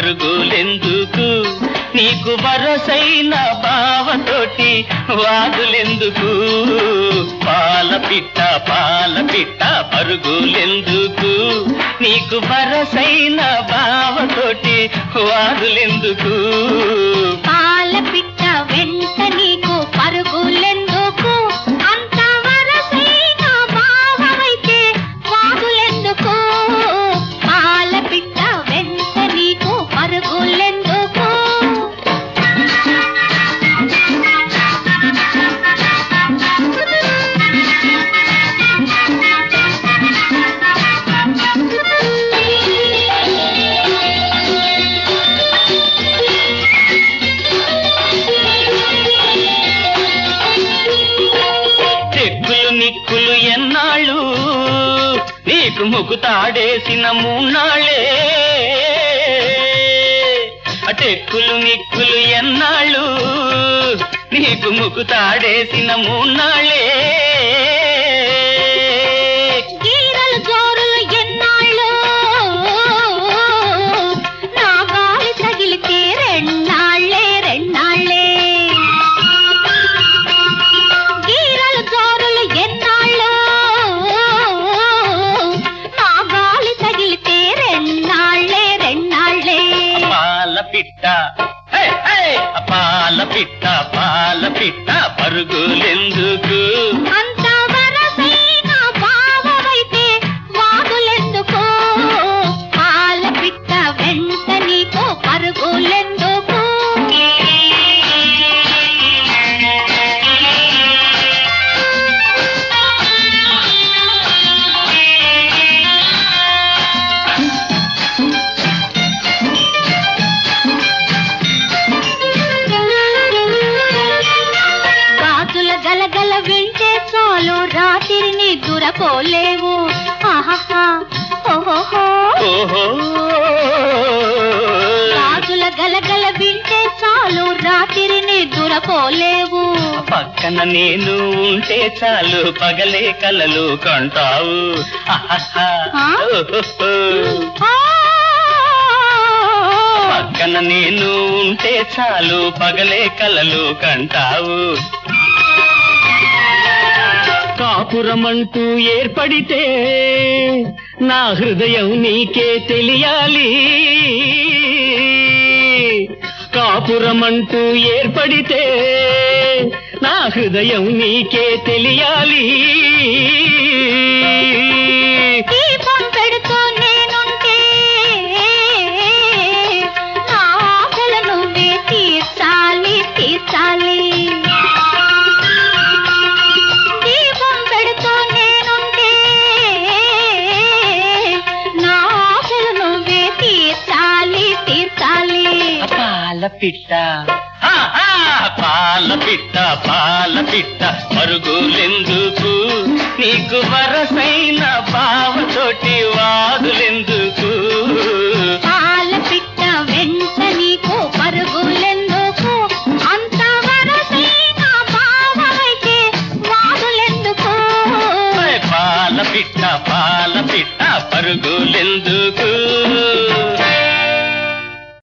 పరుగులెందుకు నీకు వరసైన బావతోటి వాదులెందుకు పాల పిట్ట పాల పిట్ట పరుగులెందుకు నీకు వరసైన బావతోటి వాదులెందుకు పాల పిట్ట వెంట నీకు పరుగులెందుకు అంత వరసైన భావమైతే వాగులెందుకు పాల పిట్ట వెంట నీకు పరుగులెందుకు చెక్కులు నిక్కులు ఎన్నాళ్ళు నీకు ముకుతాడేసిన మూన్నాళ్ళే అటెక్కులు నిక్కులు ఎన్నాళ్ళు నీకు ముకుతాడేసిన మూన్నాళ్ళే గీరలు జోరులు ఎన్నాళ్ళు నా గాలి తగిలితే రెన్నాళ్ళే రెన్నాళ్ళే గీరలు జోరులు ఎన్నాళ్ళు నా గాలి తగిలితే రెన్నాళ్ళే రెన్నాళ్ళే పాల పిట్ట హే, హే! పాల పిట్ట పాల పిట్ట పరుగులెందుకు అంత వరసైన భావమైతే వాగులెందుకు పాల పిట్ట వెంట నీకు పరుగులెందుకు గాజుల గలగల వింటే చాలు రాత్రిని దురపోలేవు ఆహాహా ఓహోహో ఓహో గాజుల గలగల వింటే చాలు రాత్రిని దురపోలేవు పక్కన నేను ఉంటే చాలు పగలే కలలు కంటావు ఆహాహా. ఆ? ఓహోహో. ఆ! పక్కన నేను ఉంటే చాలు పగలే కలలు కంటావు కాపురమంటూ ఏర్పడితే నా హృదయం నీకే తెలియాలి కాపురమంటూ ఏర్పడితే నా హృదయం నీకే తెలియాలి దీపం పెడుతూ నేనుంటే నా ఆశలు నువ్వే తీర్చాలి తీర్చాలి దీపం పెడుతూ నేనుంటే నా ఆశలు నువ్వే తీర్చాలి తీర్చాలి పాల పిట్ట ఆ, ఆ, పాల పిట్ట పాల పిట్ట పరుగులెందుకు నీకు వరసైన బావతోటి వాదులెందుకు పాల పిట్ట వెంట నీకు పరుగులెందుకు అంత వరసైన భావమైతే వాదులెందుకు పాల పిట్ట పాల పిట్ట పరుగులెందుకు